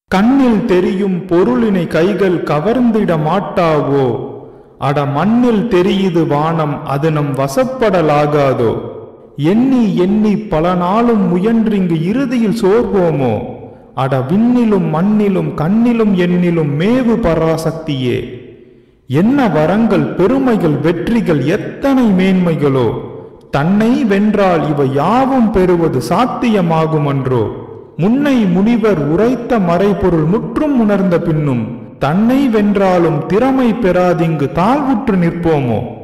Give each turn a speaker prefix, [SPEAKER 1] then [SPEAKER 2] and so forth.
[SPEAKER 1] கண்ணில் தெரியும் பொருளினை கைகள் கவர்ந்திட மாட்டாவோ அட மண்ணில் தெரியுது வானம் அது நம் வசப்படலாகாதோ எண்ணி எண்ணி பல நாளும் முயன்றிங்கு இறுதியில் சோர்வோமோ அட விண்ணிலும் மண்ணிலும் கண்ணிலும் எண்ணிலும் மேவு பராசக்தியே என்ன வரங்கள் பெருமைகள் வெற்றிகள் எத்தனை மேன்மைகளோ தன்னை வென்றால் இவை யாவும் பெறுவது சாத்தியமாகுமன்றோ முன்னை முனிவர் உரைத்த மறைபொருள் முற்றும் உணர்ந்த பின்னும் தன்னை வென்றாலும் திறமை பெறாதிங்கு தாழ்வுற்று நிற்போமோ